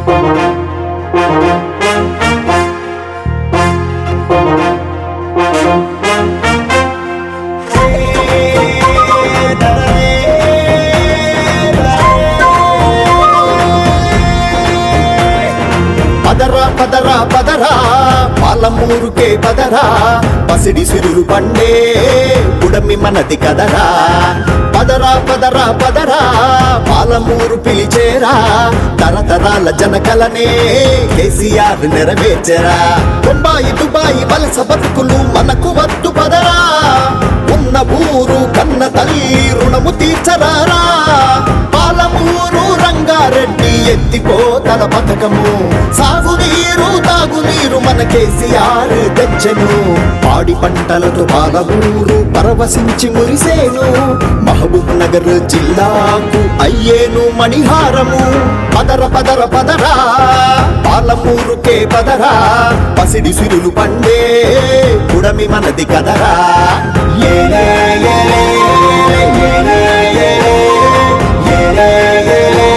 పదరా పదరా పదరా పాలమూరుకే పదరా పసిడి సిరులు పండే ఉడమి మనది కదరా పదరా పదరా పదరా పాలమూరు పిలిచేరా తరతరాల జనకలనే కేసీఆర్ నెరవేర్చరా బొంబాయి దుబాయి వలస బతుకులు మనకు వద్దు పదరా ఉన్న ఊరు కన్న తల్లి రుణము తీర్చరారా పాలమూరు రంగారెడ్డి ఎత్తిపోతల పథకము సాగునీరు తాగునీరు మన కేసీఆర్ తెచ్చను పాడి పంటలతో పాలమూరు పరవశించి మురిసేను మహబూబ్ నగర్ జిల్లాకు అయ్యేను మణిహారము పదర పదర పదరా పాలమూరుకే పదరా పసిడి సిరులు పండే పుడమి మనది కదరా ఏలే ఏలే ఏలే ఏలే ఏలే ఏలే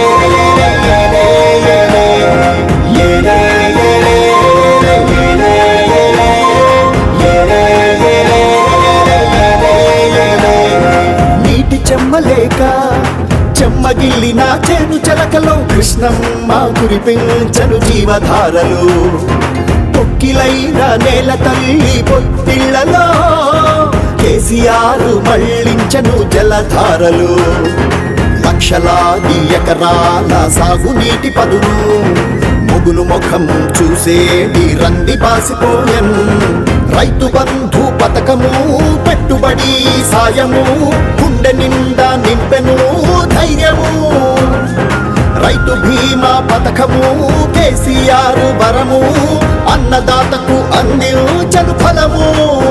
నీటి చెమ్మలేక చెమ్మగిల్లిన చేను చెలకలో కృష్ణమ్మ కురిపించను జీవధారలు పొక్కిలైన నేల తల్లి పొత్తిళ్లలో కేసీఆర్ మళ్ళించను జలధారలు లక్షలాది ఎకరాల సాగునీటి పదును మొగులు ముఖం చూసేటి రంది పాసిపోయన్ రైతు బంధు పథకము పెట్టుబడి సాయము గుండె నిండా నింపెను ధైర్యము రైతు బీమా పథకము కేసీఆర్ వరము అన్నదాతకు అందించను ఫలము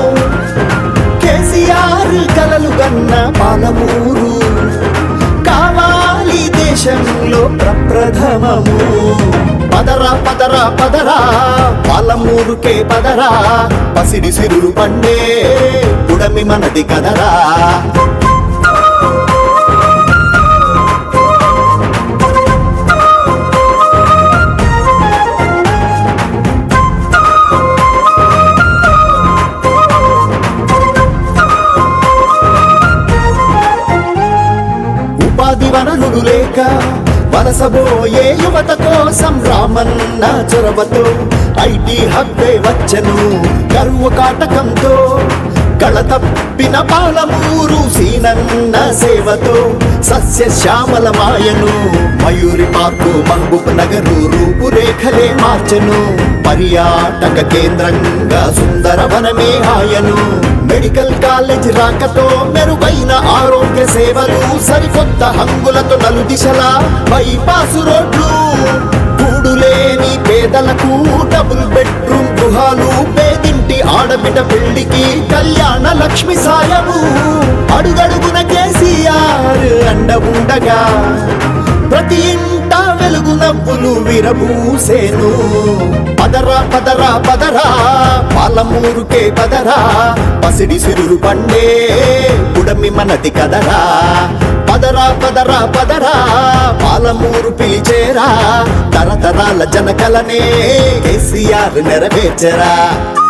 కేసీఆర్ కలలు గన్న పాలమూరు కావాలి దేశంలో ప్రప్రథమము పదరా పదరా పదరా పాలమూరుకే పదరా పసిడి సిరులు పండే పుడమి మనది కదరా ఉపాధి వనరులు లేక వలసబోయే యువత కోసం రామన్న చొరవతో ఐటీ హబ్బే వచ్చను కరువు కాటకంతో కళ తప్పిన పాలమూరు సీనన్న సేవతో సస్య శ్యామల మాయను మయూరి పార్కు మహబూబ్ నగరు రూపురేఖలే మార్చెను పర్యాటక కేంద్రంగా సుందర వనమే ఆయను మెడికల్ కాలేజ్ రాకతో మెరుగైన ఆరోగ్య సేవలు సరికొత్త హంగులతో నలు దిశలా బైపాసు రోడ్లు కూడులేని పేదలకు డబుల్ బెడ్రూమ్ గృహాలు పేదింటి ఆడబిడ్డ పెళ్లికి కళ్యాణ లక్ష్మి సాయము అడుగడుగున కేసీఆర్ అండ ఉండగా ప్రతి ఇంట వెలుగు నవ్వులు విరబూసేను పదరా పదరా పదరా పాలమూరుకే పదరా పసిడి సిరులు పండే పుడమి మనది కదరా పదరా పదరా పదరా పాలమూరు పిలిచేరా తరతరాల జనకలనే కేసీఆర్ నెరవేర్చరా